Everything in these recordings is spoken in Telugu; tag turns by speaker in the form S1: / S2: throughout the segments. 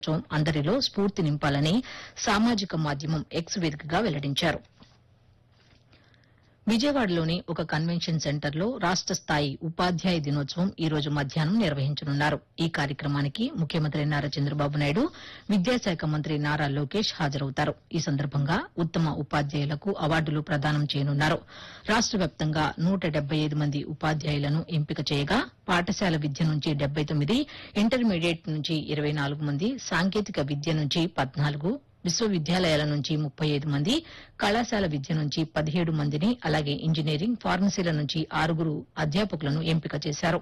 S1: దినోత్సవం అందరిలో స్ఫూర్తి నింపాలని సామాజిక మాధ్యమం ఎక్స్ వేదికగా వెల్లడించారు విజయవాడలోని ఒక కన్వెన్షన్ సెంటర్లో రాష్ట స్థాయి ఉపాధ్యాయ దినోత్సవం ఈ రోజు మధ్యాహ్నం నిర్వహించనున్నారు ఈ కార్యక్రమానికి ముఖ్యమంత్రి నారా చంద్రబాబు నాయుడు విద్యాశాఖ మంత్రి నారా లోకేష్ హాజరవుతారు ఈ సందర్భంగా ఉత్తమ ఉపాధ్యాయులకు అవార్డులు ప్రదానం చేయనున్నారు రాష్ట వ్యాప్తంగా నూట డెబ్బై ఐదు మంది ఉపాధ్యాయులను ఎంపిక చేయగా పాఠశాల విద్య నుంచి డెబ్బై తొమ్మిది ఇంటర్మీడియట్ నుంచి ఇరవై నాలుగు మంది సాంకేతిక విద్య నుంచి పద్నాలుగు విశ్వవిద్యాలయాల నుంచి ముప్పై ఐదు మంది కళాశాల విద్య నుంచి పదిహేడు మందిని అలాగే ఇంజనీరింగ్ ఫార్మసీల నుంచి ఆరుగురు అధ్యాపకులను ఎంపిక చేశారు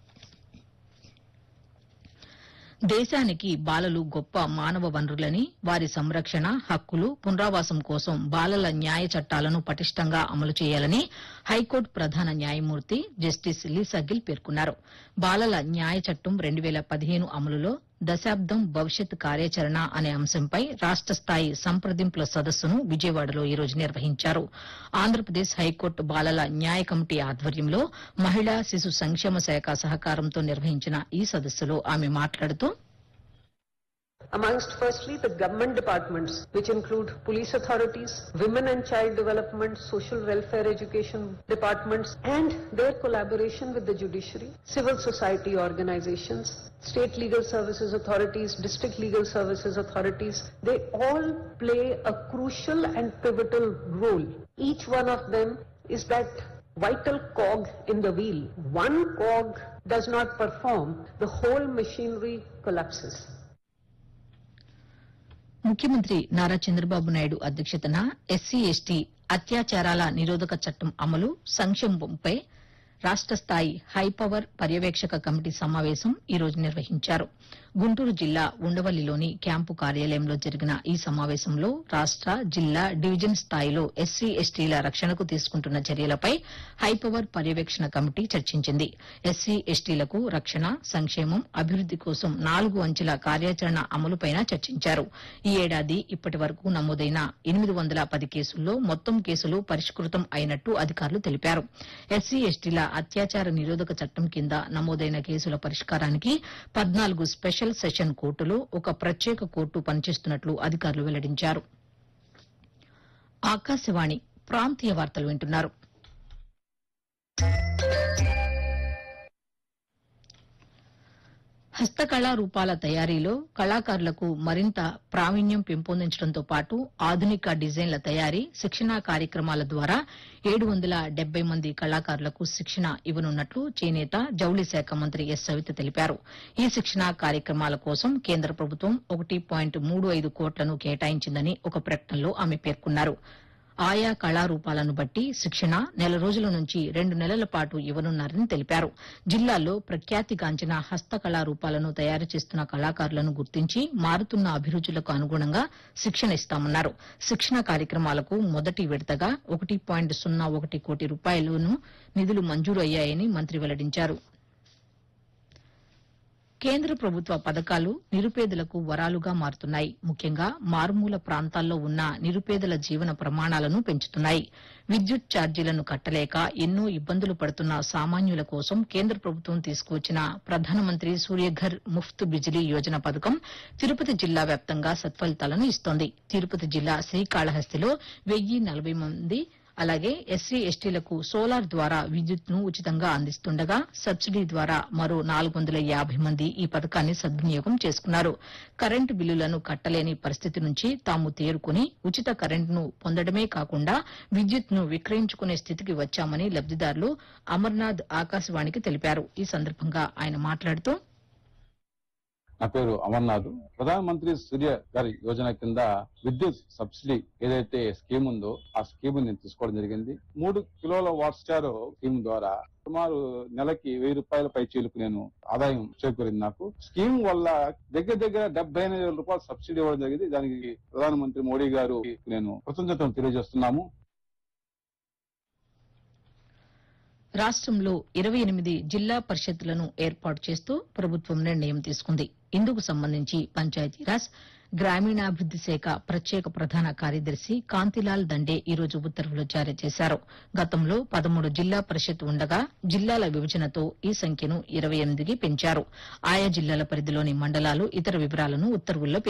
S1: దేశానికి బాలలు గొప్ప మానవ వనరులని వారి సంరక్షణ హక్కులు పునరావాసం కోసం బాలల న్యాయ చట్టాలను పటిష్టంగా అమలు చేయాలని హైకోర్టు ప్రధాన న్యాయమూర్తి జస్టిస్ లీసగిల్ పేర్కొన్నారు బాలల న్యాయ చట్టం రెండు వేల పదిహేను అమలులో దశాబ్దం భవిష్యత్ కార్యాచరణ అనే అంశంపై రాష్ట స్థాయి సంప్రదింపుల సదస్సును విజయవాడలో ఈ రోజు నిర్వహించారు ఆంధ్రప్రదేశ్ హైకోర్టు బాలల న్యాయ కమిటీ ఆధ్వర్యంలో మహిళా శిశు సంక్షేమ శాఖ సహకారంతో నిర్వహించిన ఈ సదస్సులో ఆమె మాట్లాడుతూ
S2: amongst firstly the government departments which include police authorities, women and child development, social welfare education departments and their collaboration with the judiciary, civil society organizations, state legal services authorities, district legal services authorities, they all play a crucial and pivotal role. Each one of them is that vital cog in the wheel. One cog does not perform, the whole machinery collapses.
S1: ముఖ్యమంత్రి నారా చంద్రబాబు నాయుడు అధ్యక్షతన ఎస్సీ ఎస్టీ అత్యాచారాల నిరోధక చట్టం అమలు సంక్షేమంపై రాష్ట స్థాయి హైపవర్ పర్యవేక్షక కమిటీ సమావేశం ఈ రోజు నిర్వహించారు గుంటూరు జిల్లా ఉండవల్లిలోని క్యాంపు కార్యాలయంలో జరిగిన ఈ సమావేశంలో రాష్ట జిల్లా డివిజన్ స్థాయిలో ఎస్సీ ఎస్టీల రక్షణకు తీసుకుంటున్న చర్యలపై హైపవర్ పర్యవేక్షణ కమిటీ చర్చించింది ఎస్సీ ఎస్టీలకు రక్షణ సంక్షేమం అభివృద్ది కోసం నాలుగు అంచెల కార్యాచరణ అమలుపైన చర్చించారు ఈ ఏడాది ఇప్పటి వరకు నమోదైన ఎనిమిది వందల పది కేసుల్లో మొత్తం కేసులు పరిష్కృతం అయినట్టు అధికారులు తెలిపారు ఎస్సీ ఎస్టీల అత్యాచార నిరోధక చట్టం కింద నమోదైన కేసుల పరిష్కారానికి పద్నాలుగు స్పెషల్ సెషన్ కోర్టులో ఒక ప్రత్యేక కోర్టు పనిచేస్తున్నట్లు అధికారులు వెల్లడించారు ఆకాశవాణి ప్రాంతీయ వార్తలు వింటున్నారు హస్తకళా రూపాల తయారీలో కళాకారులకు మరింత ప్రావీణ్యం పెంపొందించడంతో పాటు ఆధునిక డిజైన్ల తయారీ శిక్షణా కార్యక్రమాల ద్వారా ఏడు వందల డెబ్బై మంది కళాకారులకు శిక్షణ ఇవ్వనున్నట్లు చేనేత జౌళి శాఖ మంత్రి ఎస్ సవిత తెలిపారు ఈ శిక్షణా కార్యక్రమాల కోసం కేంద్ర ప్రభుత్వం ఒకటి పాయింట్ మూడు ఐదు కోట్లను కేటాయించిందని ఒక ప్రకటనలో ఆమె పేర్కొన్నారు ఆయా కళారూపాలను బట్టి శిక్షణ నెల రోజుల నుంచి రెండు నెలల పాటు ఇవ్వనున్నారని తెలిపారు జిల్లాలో ప్రఖ్యాతిగాంచిన హస్తకళారూపాలను తయారు చేస్తున్న కళాకారులను గుర్తించి మారుతున్న అభిరుచులకు అనుగుణంగా శిక్షణ ఇస్తామన్నారు శిక్షణ కార్యక్రమాలకు మొదటి విడతగా ఒకటి పాయింట్ సున్నా ఒకటి కోటి రూపాయలను నిధులు మంజూరు అయ్యాయని మంత్రి వెల్లడించారు కేంద్ర ప్రభుత్వ పథకాలు నిరుపేదలకు వరాలుగా మారుతున్నాయి ముఖ్యంగా మారుమూల ప్రాంతాల్లో ఉన్న నిరుపేదల జీవన ప్రమాణాలను పెంచుతున్నాయి విద్యుత్ ఛార్జీలను కట్టలేక ఎన్నో ఇబ్బందులు పడుతున్న సామాన్యుల కోసం కేంద్ర ప్రభుత్వం తీసుకువచ్చిన ప్రధానమంత్రి సూర్యఘర్ ముఫ్త్ బిజిలీ యోజన పథకం తిరుపతి జిల్లా వ్యాప్తంగా సత్ఫలితాలను ఇస్తోంది తిరుపతి జిల్లా శ్రీకాళహస్తిలో వెయ్యి నలభై మంది అలాగే ఎస్సీ ఎస్టీలకు సోలార్ ద్వారా విద్యుత్ను ఉచితంగా అందిస్తుండగా సబ్సిడీ ద్వారా మరో నాలుగు వందల యాభై మంది ఈ పథకాన్ని సద్వినియోగం చేసుకున్నారు కరెంటు బిల్లులను కట్టలేని పరిస్థితి నుంచి తాము తేరుకుని ఉచిత కరెంటును పొందడమే కాకుండా విద్యుత్ను విక్రయించుకునే స్థితికి వచ్చామని లబ్దిదారులు అమర్నాథ్ ఆకాశవాణికి తెలిపారు ఈ సందర్భంగా ఆయన మాట్లాడుతూ
S3: నా పేరు అమర్నాథ్ ప్రధాన మంత్రి సూర్య గారి యోజన కింద విద్యుత్ సబ్సిడీ ఏదైతే స్కీమ్ ఉందో ఆ స్కీమ్ నేను తీసుకోవడం జరిగింది మూడు కిలోల వాట్ స్టార్ స్కీమ్ ద్వారా సుమారు నెలకి వెయ్యి రూపాయల పై చీలకు నేను ఆదాయం చేకూరింది నాకు స్కీమ్ వల్ల దగ్గర దగ్గర డెబ్బై ఎనిమిది వేల రూపాయలు సబ్సిడీ ఇవ్వడం జరిగింది దానికి ప్రధానమంత్రి మోడీ గారు నేను కృతజ్ఞతలు తెలియజేస్తున్నాము
S1: రాష్ట్రంలో ఇరవై ఎనిమిది జిల్లా పరిషత్లను ఏర్పాటు చేస్తూ ప్రభుత్వం నిర్ణయం తీసుకుంది ఇందుకు సంబంధించి పంచాయతీరాజ్ గ్రామీణాభివృద్ది శాఖ ప్రత్యేక ప్రధాన కార్యదర్శి కాంతిలాల్ దండే ఈ రోజు ఉత్తర్వులు జారీ చేశారు గతంలో పదమూడు జిల్లా పరిషత్ ఉండగా జిల్లాల విభజనతో ఈ సంఖ్యను ఇరవై ఎనిమిదికి పెంచారు ఆయా జిల్లాల పరిధిలోని మండలాలు ఇతర వివరాలను ఉత్తర్వుల్లో